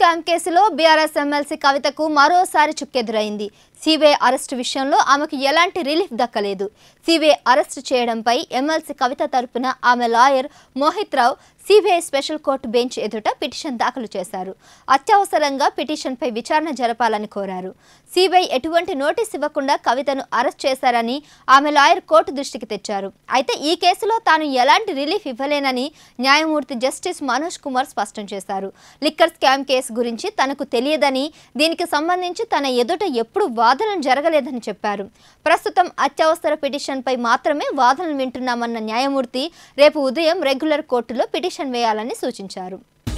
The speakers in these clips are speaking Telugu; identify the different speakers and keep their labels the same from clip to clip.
Speaker 1: స్కామ్ కేసులో బీఆర్ఎస్ ఎమ్మెల్సీ కవితకు మరోసారి చుక్కెదురైంది సిబిఐ అరెస్టు విషయంలో ఆమెకు ఎలాంటి రిలీఫ్ దక్కలేదు సిబిఐ అరెస్టు చేయడంపై ఎమ్మెల్సీ కవిత తరపున ఆమె lawyer Mohit Rao CBI special court bench ఎదుట పిటిషన్ దాఖలు చేశారు అత్యవసరంగా పిటిషన్పై విచారణ జరపాలని కోరారు సిబిఐ ఎటువంటి నోటీస్ ఇవ్వకుండా కవితను అరెస్ట్ చేశారని ఆమె లాయర్ కోర్టు దృష్టికి తెచ్చారు అయితే ఈ కేసులో తాను ఎలాంటి రిలీఫ్ ఇవ్వలేనని న్యాయమూర్తి జస్టిస్ మనోజ్ కుమార్ స్పష్టం చేశారు లిక్కర్ స్కామ్ కేసు గురించి తనకు తెలియదని దీనికి సంబంధించి తన ఎదుట ఎప్పుడు వాదనలు జరగలేదని చెప్పారు ప్రస్తుతం అత్యవసర పిటిషన్పై మాత్రమే వాదనలు వింటున్నామన్న న్యాయమూర్తి రేపు ఉదయం రెగ్యులర్ కోర్టులో పిటిషన్ వేయాలని సూచించారు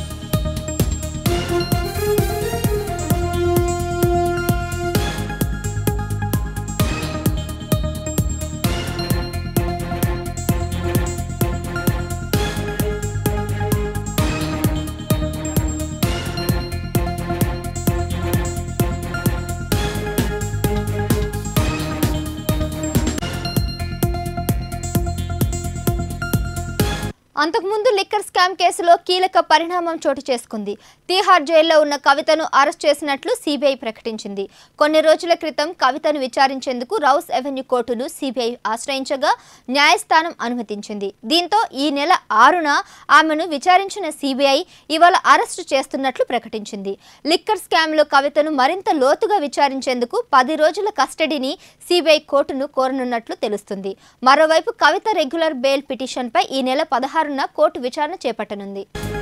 Speaker 1: అంతకుముందు లిక్కర్ స్కామ్ కేసులో కీలక పరిణామం చోటు చేసుకుంది తీహార్ జైల్లో ఉన్న కవితను అరెస్ట్ చేసినట్లు సిబిఐ ప్రకటించింది కొన్ని రోజుల క్రితం కవితను విచారించేందుకు రౌస్ ఎవెన్యూ కోర్టును సిబిఐ ఆశ్రయించగా న్యాయస్థానం అనుమతించింది దీంతో ఈ నెల ఆరున ఆమెను విచారించిన సిబిఐ ఇవాళ అరెస్టు చేస్తున్నట్లు ప్రకటించింది లిక్కర్ స్కామ్లో కవితను మరింత లోతుగా విచారించేందుకు పది రోజుల కస్టడీని సిబిఐ కోర్టును కోరనున్నట్లు తెలుస్తుంది మరోవైపు కవిత రెగ్యులర్ బెయిల్ పిటిషన్పై ఈ నెల పదహారున కోర్టు విచారణ చేపట్టనుంది